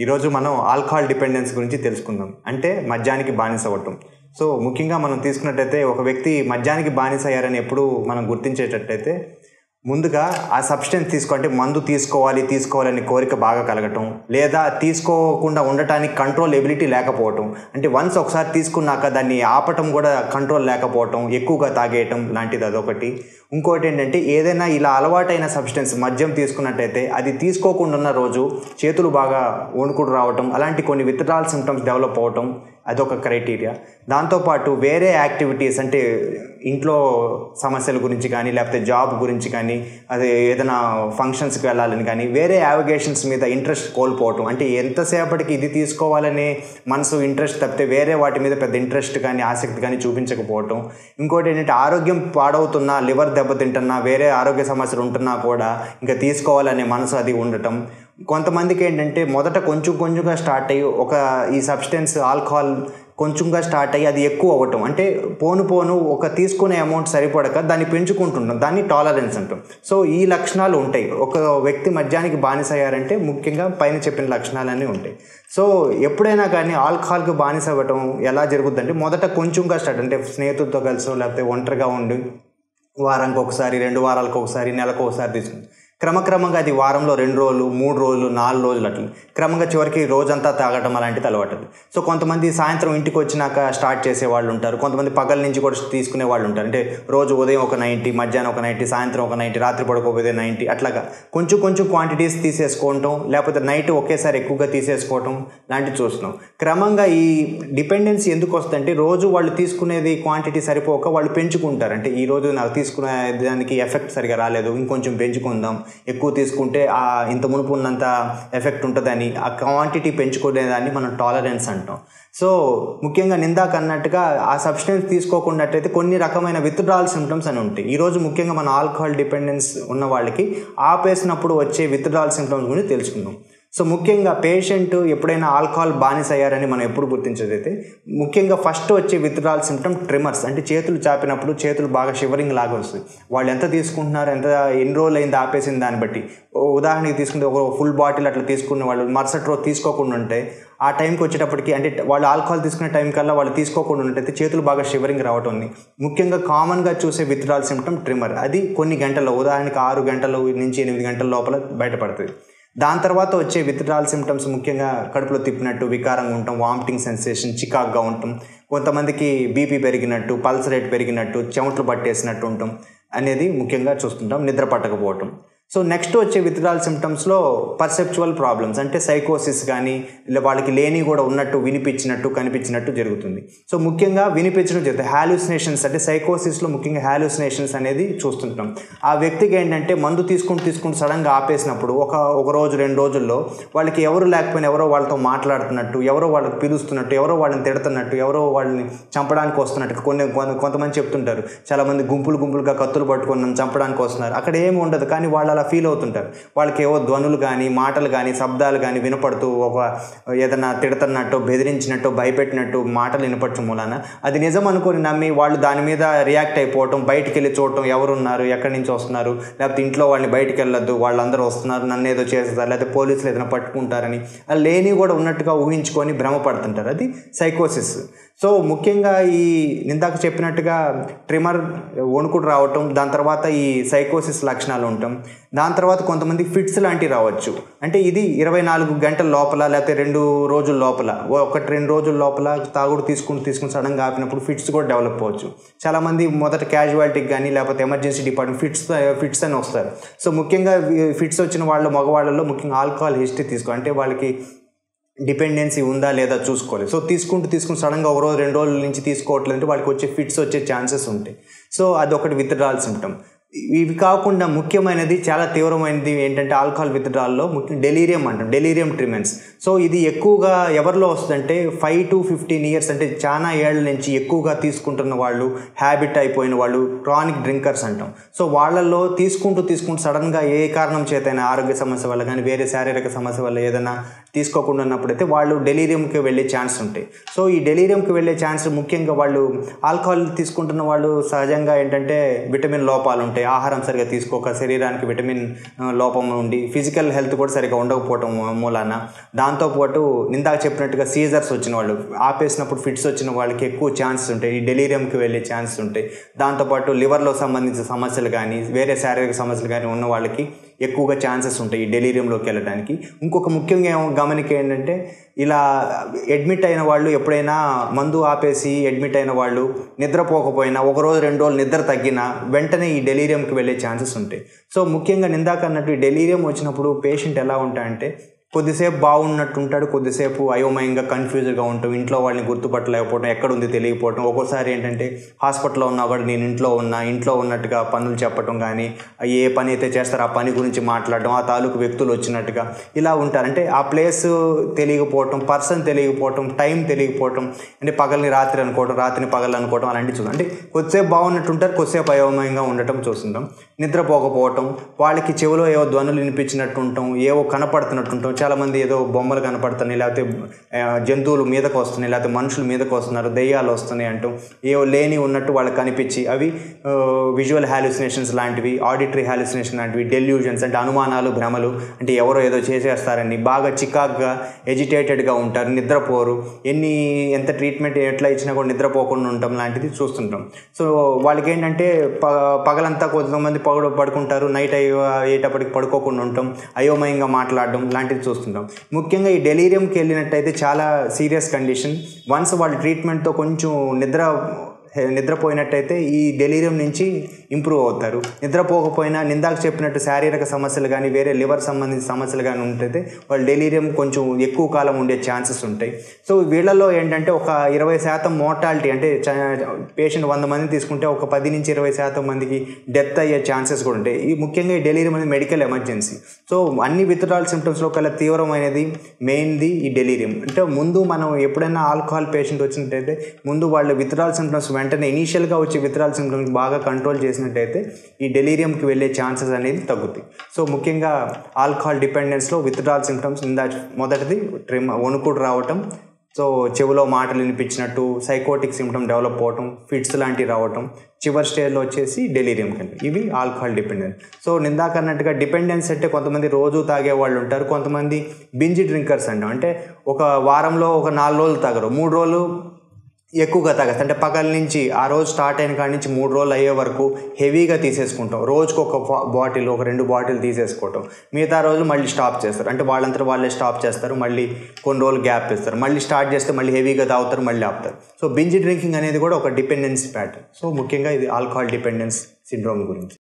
ఈరోజు మనం alcohol dependence గురించి తెలుసుకుందాం అంటే మద్యానికి బానిస అవ్వటం సో ముఖ్యంగా మనం తీసుకున్నట్టయితే ఒక వ్యక్తి మద్యానికి బానిస అయ్యారని ఎప్పుడు మనం గుర్తించేటట్టయితే ముందుగా ఆ సబ్స్టెన్స్ తీసుకో అంటే మందు తీసుకోవాలి తీసుకోవాలని కోరిక బాగా కలగటం లేదా తీసుకోకుండా ఉండటానికి కంట్రోల్ ఎబిలిటీ లేకపోవటం అంటే వన్స్ ఒకసారి తీసుకున్నాక దాన్ని ఆపటం కూడా కంట్రోల్ లేకపోవటం ఎక్కువగా తాగేయటం లాంటిది అదొకటి ఇంకోటి ఏంటంటే ఏదైనా ఇలా అలవాటైన సబ్స్టెన్స్ మద్యం తీసుకున్నట్టయితే అది తీసుకోకుండా ఉన్న రోజు చేతులు బాగా వణుకుడు రావటం అలాంటి కొన్ని విత్డ్రాల్ సిమ్టమ్స్ డెవలప్ అవటం అదొక క్రైటీరియా దాంతోపాటు వేరే యాక్టివిటీస్ అంటే ఇంట్లో సమస్యల గురించి కానీ లేకపోతే జాబ్ గురించి కానీ అదే ఏదైనా ఫంక్షన్స్కి వెళ్ళాలని కానీ వేరే యావిగేషన్స్ మీద ఇంట్రెస్ట్ కోల్పోవటం అంటే ఎంతసేపటికి ఇది తీసుకోవాలనే మనసు ఇంట్రెస్ట్ తప్పితే వేరే వాటి మీద పెద్ద ఇంట్రెస్ట్ కానీ ఆసక్తి కానీ చూపించకపోవటం ఇంకోటి ఏంటంటే ఆరోగ్యం పాడవుతున్నా లివర్ దెబ్బతింటున్నా వేరే ఆరోగ్య సమస్యలు ఉంటున్నా కూడా ఇంకా తీసుకోవాలనే మనసు అది ఉండటం కొంతమందికి ఏంటంటే మొదట కొంచెం కొంచెంగా స్టార్ట్ అయ్యి ఒక ఈ సబ్స్టెన్స్ ఆల్కహాల్ కొంచెంగా స్టార్ట్ అయ్యి అది ఎక్కువ అవ్వటం అంటే పోను పోను ఒక తీసుకునే అమౌంట్ సరిపడక దాన్ని పెంచుకుంటుంటాం దాన్ని టాలరెన్స్ అంటాం సో ఈ లక్షణాలు ఉంటాయి ఒక వ్యక్తి మద్యానికి బానిస అయ్యారంటే ముఖ్యంగా పైన చెప్పిన లక్షణాలన్నీ ఉంటాయి సో ఎప్పుడైనా కానీ ఆల్కహాల్కి బానిస అవ్వటం ఎలా జరుగుతుందంటే మొదట కొంచెంగా స్టార్ట్ అంటే స్నేహితులతో కలిసో లేకపోతే ఒంటరిగా ఉండి వారానికి ఒకసారి రెండు వారాలకు ఒకసారి నెలకు ఒకసారి తీసుకుంది క్రమక్రమంగా అది వారంలో రెండు రోజులు మూడు రోజులు నాలుగు రోజులు అట్లా క్రమంగా చివరికి రోజంతా తాగటం అలాంటిది అలవాటు సో కొంతమంది సాయంత్రం ఇంటికి వచ్చినాక స్టార్ట్ చేసే వాళ్ళు ఉంటారు కొంతమంది పగల నుంచి కూడా తీసుకునే వాళ్ళు ఉంటారు అంటే రోజు ఉదయం ఒక నైంటీ మధ్యాహ్నం ఒక నైంటీ సాయంత్రం ఒక నైంటీ రాత్రి పడుకోపోతే నైంటీ అట్లాగా కొంచెం కొంచెం క్వాంటిటీస్ తీసేసుకోవటం లేకపోతే నైట్ ఒకేసారి ఎక్కువగా తీసేసుకోవటం లాంటివి చూస్తున్నాం క్రమంగా ఈ డిపెండెన్సీ ఎందుకు వస్తుందంటే రోజు వాళ్ళు తీసుకునేది క్వాంటిటీ సరిపోక వాళ్ళు పెంచుకుంటారు అంటే ఈ రోజు నాకు తీసుకునే దానికి ఎఫెక్ట్ సరిగా రాలేదు ఇంకొంచెం పెంచుకుందాం ఎక్కువ తీసుకుంటే ఆ ఇంత మునుపు ఉన్నంత ఎఫెక్ట్ ఉంటుందని ఆ క్వాంటిటీ పెంచుకునేదాన్ని మనం టాలరెన్స్ అంటాం సో ముఖ్యంగా నిందాక అన్నట్టుగా ఆ సబ్స్టెన్స్ తీసుకోకున్నట్టయితే కొన్ని రకమైన విత్డ్రాల్ సిమ్టమ్స్ అని ఉంటాయి ఈరోజు ముఖ్యంగా మన ఆల్కహాల్ డిపెండెన్స్ ఉన్న వాళ్ళకి ఆపేసినప్పుడు వచ్చే విత్డ్రాల్ సిమ్టమ్స్ గురించి తెలుసుకుందాం సో ముఖ్యంగా పేషెంట్ ఎప్పుడైనా ఆల్కహాల్ బానిస అయ్యారని మనం ఎప్పుడు గుర్తించేదైతే ముఖ్యంగా ఫస్ట్ వచ్చే విత్డ్రాల్ సిమ్టమ్ ట్రిమర్స్ అంటే చేతులు చాపినప్పుడు చేతులు బాగా షివరింగ్ లాగా వస్తుంది వాళ్ళు ఎంత తీసుకుంటున్నారు ఎంత ఎన్ని రోజులు అయింది ఆపేసిన దాన్ని బట్టి ఉదాహరణకి తీసుకుంటే ఒక ఫుల్ బాటిల్ అట్లా తీసుకున్న వాళ్ళు మరుసటి రోజు తీసుకోకుండా ఉంటే ఆ టైంకి వచ్చేటప్పటికి అంటే వాళ్ళు ఆల్కహాల్ తీసుకునే టైం కల్లా వాళ్ళు తీసుకోకుండా ఉన్నట్టయితే చేతులు బాగా షివరింగ్ రావటం ఉంది ముఖ్యంగా కామన్గా చూసే విత్డ్రాల్ సిమ్టమ్ ట్రిమర్ అది కొన్ని గంటల్లో ఉదాహరణకి ఆరు గంటల నుంచి ఎనిమిది గంటల లోపల బయటపడుతుంది దాని తర్వాత వచ్చే విత్డ్రాల్ సిమ్టమ్స్ ముఖ్యంగా కడుపులో తిప్పినట్టు వికారంగా ఉంటాం వామిటింగ్ సెన్సేషన్ చికాక్గా ఉంటాం కొంతమందికి బీపీ పెరిగినట్టు పల్స్ రేట్ పెరిగినట్టు చెమటలు పట్టేసినట్టు ఉంటాం అనేది ముఖ్యంగా చూస్తుంటాం నిద్ర పట్టకపోవటం సో నెక్స్ట్ వచ్చే విత్డ్రాల్ సిమ్టమ్స్లో పర్సెప్చువల్ ప్రాబ్లమ్స్ అంటే సైకోసిస్ కానీ ఇలా వాళ్ళకి లేని కూడా ఉన్నట్టు వినిపించినట్టు కనిపించినట్టు జరుగుతుంది సో ముఖ్యంగా వినిపించడం జరుగుతుంది హాలుసినేషన్స్ అంటే సైకోసిస్లో ముఖ్యంగా హాలుసినేషన్స్ అనేది చూస్తుంటాం ఆ వ్యక్తికి ఏంటంటే మందు తీసుకుంటూ తీసుకుంటూ సడన్గా ఆపేసినప్పుడు ఒక ఒక రోజు రెండు రోజుల్లో వాళ్ళకి ఎవరు లేకపోయినా ఎవరో వాళ్ళతో మాట్లాడుతున్నట్టు ఎవరో వాళ్ళకి పిలుస్తున్నట్టు ఎవరో వాళ్ళని తిడుతున్నట్టు ఎవరో వాళ్ళని చంపడానికి వస్తున్నట్టు కొన్ని కొంతమంది చెప్తుంటారు చాలామంది గుంపులు గుంపులుగా కత్తులు పట్టుకొని నన్ను చంపడానికి వస్తున్నారు అక్కడ ఏమి ఉండదు కానీ వాళ్ళు అలా ఫీల్ అవుతుంటారు వాళ్ళకి ఏవో ధ్వనులు కానీ మాటలు కానీ శబ్దాలు కానీ వినపడుతూ ఒక ఏదైనా తిడుతున్నట్టు బెదిరించినట్టు భయపెట్టినట్టు మాటలు వినపడటం మూలాన అది నిజం అనుకొని నమ్మి వాళ్ళు దాని మీద రియాక్ట్ అయిపోవటం బయటికి వెళ్ళి చూడటం ఎవరున్నారు ఎక్కడి నుంచి వస్తున్నారు లేకపోతే ఇంట్లో వాళ్ళని బయటికి వెళ్ళొద్దు వాళ్ళందరూ వస్తున్నారు నన్ను ఏదో చేస్తారు లేకపోతే పోలీసులు ఏదైనా పట్టుకుంటారని లేని కూడా ఉన్నట్టుగా ఊహించుకొని భ్రమపడుతుంటారు అది సైకోసిస్ సో ముఖ్యంగా ఈ నిందాక చెప్పినట్టుగా ట్రిమర్ వణుకుడు రావటం దాని తర్వాత ఈ సైకోసిస్ లక్షణాలు ఉండటం దాని తర్వాత కొంతమంది ఫిట్స్ లాంటివి రావచ్చు అంటే ఇది ఇరవై నాలుగు గంటల లోపల లేకపోతే రెండు రోజుల లోపల ఒకటి రెండు రోజుల లోపల తాగుడు తీసుకుని తీసుకుని సడన్గా ఆపినప్పుడు ఫిట్స్ కూడా డెవలప్ అవ్వచ్చు చాలామంది మొదట క్యాజువాలిటీకి కానీ లేకపోతే ఎమర్జెన్సీ డిపార్ట్మెంట్ ఫిట్స్ ఫిట్స్ అని వస్తారు సో ముఖ్యంగా ఫిట్స్ వచ్చిన వాళ్ళు మగవాళ్ళలో ముఖ్యంగా ఆల్కహాల్ హిస్టరీ తీసుకో అంటే వాళ్ళకి డిపెండెన్సీ ఉందా లేదా చూసుకోవాలి సో తీసుకుంటూ తీసుకుని సడన్గా ఒక రోజు రెండు రోజుల నుంచి తీసుకోవట్లేదు వాళ్ళకి వచ్చే ఫిట్స్ వచ్చే ఛాన్సెస్ ఉంటాయి సో అదొకటి విత్డ్రాల్ సిమ్టమ్ ఇవి కాకుండా ముఖ్యమైనది చాలా తీవ్రమైనది ఏంటంటే ఆల్కహాల్ విత్డ్రాల్లో ముఖ్యం డెలీరియం అంటాం డెలీరియం ట్రిమెంట్స్ సో ఇది ఎక్కువగా ఎవరిలో వస్తుందంటే ఫైవ్ టు ఫిఫ్టీన్ ఇయర్స్ అంటే చాలా ఏళ్ళ నుంచి ఎక్కువగా తీసుకుంటున్న వాళ్ళు హ్యాబిట్ అయిపోయిన వాళ్ళు క్రానిక్ డ్రింకర్స్ అంటాం సో వాళ్ళల్లో తీసుకుంటూ తీసుకుంటూ సడన్గా ఏ కారణం చేతైనా ఆరోగ్య సమస్య వల్ల కానీ వేరే శారీరక సమస్య వల్ల ఏదైనా తీసుకోకుండా ఉన్నప్పుడైతే వాళ్ళు డెలీరియంకి వెళ్ళే ఛాన్స్ ఉంటాయి సో ఈ డెలీరియంకి వెళ్ళే ఛాన్స్ ముఖ్యంగా వాళ్ళు ఆల్కహాల్ తీసుకుంటున్న వాళ్ళు సహజంగా ఏంటంటే విటమిన్ లోపాలు ఉంటాయి ఉంటాయి ఆహారం సరిగా తీసుకోక శరీరానికి విటమిన్ ఆ, లోపం ఉండి ఫిజికల్ హెల్త్ కూడా సరిగా ఉండకపోవటం మూలాన దాంతోపాటు ఇందాక చెప్పినట్టుగా సీజర్స్ వచ్చిన వాళ్ళు ఆపేసినప్పుడు ఫిట్స్ వచ్చిన వాళ్ళకి ఎక్కువ ఛాన్సెస్ ఉంటాయి ఈ డెలీరియంకి వెళ్ళే ఛాన్సెస్ ఉంటాయి దాంతోపాటు లివర్లో సంబంధించిన సమస్యలు కానీ వేరే శారీరక సమస్యలు కానీ ఉన్న వాళ్ళకి ఎక్కువగా ఛాన్సెస్ ఉంటాయి ఈ డెలీరియంలోకి వెళ్ళడానికి ఇంకొక ముఖ్యంగా ఏమో గమనిక ఏంటంటే ఇలా అడ్మిట్ అయిన వాళ్ళు ఎప్పుడైనా మందు ఆపేసి అడ్మిట్ అయిన వాళ్ళు నిద్రపోకపోయినా ఒక రోజు రెండు రోజులు నిద్ర తగ్గినా వెంటనే ఈ డెలీరియంకి వెళ్ళే ఛాన్సెస్ ఉంటాయి సో ముఖ్యంగా నిందాక అన్నట్టు ఈ డెలీరియం వచ్చినప్పుడు పేషెంట్ ఎలా ఉంటాయంటే కొద్దిసేపు బాగున్నట్టు ఉంటాడు కొద్దిసేపు అయోమయంగా కన్ఫ్యూజ్గా ఉంటాం ఇంట్లో వాళ్ళని గుర్తుపట్టలేకపోవడం ఎక్కడ ఉంది తెలియకపోవడం ఒక్కోసారి ఏంటంటే హాస్పిటల్లో ఉన్నా కూడా నేను ఇంట్లో ఉన్నా ఇంట్లో ఉన్నట్టుగా పనులు చెప్పడం కానీ ఏ పని అయితే చేస్తారో ఆ పని గురించి మాట్లాడడం ఆ తాలూకు వ్యక్తులు వచ్చినట్టుగా ఇలా ఉంటారు అంటే ఆ ప్లేస్ తెలియకపోవటం పర్సన్ తెలియకపోవటం టైం తెలియకపోవటం అంటే పగల్ని రాత్రి అనుకోవడం రాత్రిని పగలు అనుకోవడం అలాంటివి చూద్దాం అంటే కొద్దిసేపు బాగున్నట్టు ఉంటారు కొద్దిసేపు అయోమయంగా ఉండటం చూస్తుంటాం నిద్రపోకపోవటం వాళ్ళకి చెవిలో ఏవో ధ్వనులు వినిపించినట్టు ఉంటాం ఏవో కనపడుతున్నట్టు ఉంటాం చాలామంది ఏదో బొమ్మలు కనపడుతున్నాయి లేకపోతే ఆ, జంతువులు మీదకు వస్తున్నాయి లేకపోతే మనుషులు మీదకు వస్తున్నారు దెయ్యాలు వస్తున్నాయి అంటూ ఏవో లేని ఉన్నట్టు వాళ్ళకి కనిపించి అవి విజువల్ హాలుసినేషన్స్ లాంటివి ఆడిటరీ హాలుసినేషన్ లాంటివి డెల్యూజన్స్ అంటే అనుమానాలు భ్రమలు అంటే ఎవరో ఏదో చేసేస్తారని బాగా చికాగ్గా ఎజిటేటెడ్గా ఉంటారు నిద్రపోరు ఎన్ని ఎంత ట్రీట్మెంట్ ఎట్లా ఇచ్చినా కూడా నిద్రపోకుండా ఉండటం లాంటిది చూస్తుంటాం సో వాళ్ళకి ఏంటంటే ప పగలంతా కొంతమంది పగడు పడుకుంటారు నైట్ అయ్యో అయ్యేటప్పటికి పడుకోకుండా ఉండటం అయోమయంగా మాట్లాడడం లాంటివి చూస్తుంటాం ముఖ్యంగా ఈ డెలీరియంకి వెళ్ళినట్టయితే చాలా సీరియస్ కండిషన్ వన్స్ వాళ్ళ ట్రీట్మెంట్తో కొంచెం నిద్ర హె- నిద్రపోయినట్టయితే ఈ డెలీరియం నుంచి ఇంప్రూవ్ అవుతారు నిద్రపోకపోయినా నిందాక చెప్పినట్టు శారీరక సమస్యలు కానీ వేరే లివర్ సంబంధించిన సమస్యలు కానీ ఉంటైతే వాళ్ళు డెలీరియం కొంచెం ఎక్కువ కాలం ఉండే ఛాన్సెస్ ఉంటాయి సో వీళ్ళలో ఏంటంటే ఒక ఇరవై శాతం మోర్టాలిటీ అంటే పేషెంట్ వంద మంది తీసుకుంటే ఒక పది నుంచి ఇరవై శాతం మందికి డెత్ అయ్యే ఛాన్సెస్ కూడా ఉంటాయి ఈ ముఖ్యంగా ఈ డెలీరియం అనేది మెడికల్ ఎమర్జెన్సీ సో అన్ని విత్డ్రాల్ సిమ్టమ్స్లో కల్లా తీవ్రమైనది మెయిన్ది ఈ డెలీరియం అంటే ముందు మనం ఎప్పుడైనా ఆల్కహాల్ పేషెంట్ వచ్చినట్టయితే ముందు వాళ్ళు విత్డ్రాల్ సిమ్టమ్స్ వెంటనే ఇనీషియల్గా వచ్చే విత్డ్రాల్ సిమ్టమ్స్ బాగా కంట్రోల్ చేసినట్టయితే ఈ డెలీరియంకి వెళ్ళే ఛాన్సెస్ అనేది తగ్గుతాయి సో ముఖ్యంగా ఆల్కహాల్ డిపెండెన్స్లో విత్డ్రాల్ సిమ్టమ్స్ ఇందా మొదటిది ట్రిమ్ వణుకుడు రావటం సో చెవిలో మాటలు వినిపించినట్టు సైకోటిక్ సిమ్టమ్ డెవలప్ అవటం ఫిట్స్ లాంటివి రావటం చివరి స్టేజ్లో వచ్చేసి డెలీరియం కండి ఇవి ఆల్కహాల్ డిపెండెన్స్ సో నిందాక అన్నట్టుగా డిపెండెన్స్ అంటే కొంతమంది రోజు తాగే వాళ్ళు ఉంటారు కొంతమంది బింజి డ్రింకర్స్ అంటాం అంటే ఒక వారంలో ఒక నాలుగు రోజులు తాగరు మూడు రోజులు ఎక్కువగా తాగేస్తారు అంటే పగల నుంచి ఆ రోజు స్టార్ట్ అయిన కాడి నుంచి మూడు రోజులు అయ్యే వరకు హెవీగా తీసేసుకుంటాం రోజుకు ఒక బాటిల్ ఒక రెండు బాటిల్ తీసేసుకోవటం మిగతా రోజులు మళ్ళీ స్టాప్ చేస్తారు అంటే వాళ్ళంతా వాళ్ళే స్టాప్ చేస్తారు మళ్ళీ కొన్ని రోజులు గ్యాప్ ఇస్తారు మళ్ళీ స్టార్ట్ చేస్తే మళ్ళీ హెవీగా తాగుతారు మళ్ళీ ఆపుతారు సో బింజి డ్రింకింగ్ అనేది కూడా ఒక డిపెండెన్స్ ప్యాటర్న్ సో ముఖ్యంగా ఇది ఆల్కహాల్ డిపెండెన్స్ సిండ్రోమ్ గురించి